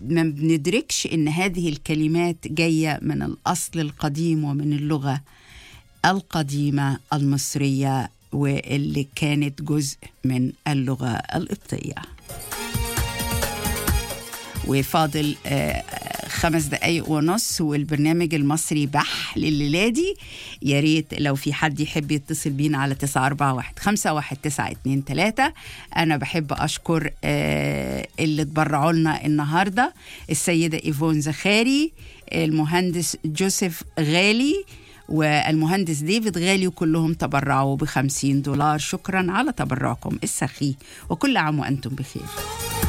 ما بندركش ان هذه الكلمات جايه من الاصل القديم ومن اللغه القديمه المصريه واللي كانت جزء من اللغه القبطيه وفاضل آه، خمس دقايق ونص والبرنامج المصري بح لليلة دي يا ريت لو في حد يحب يتصل بينا على 941 51923 أنا بحب أشكر آه، اللي اتبرعوا لنا النهاردة السيدة إيفون زخاري المهندس جوزيف غالي والمهندس ديفيد غالي وكلهم تبرعوا ب 50 دولار شكرا على تبرعكم السخي وكل عام وأنتم بخير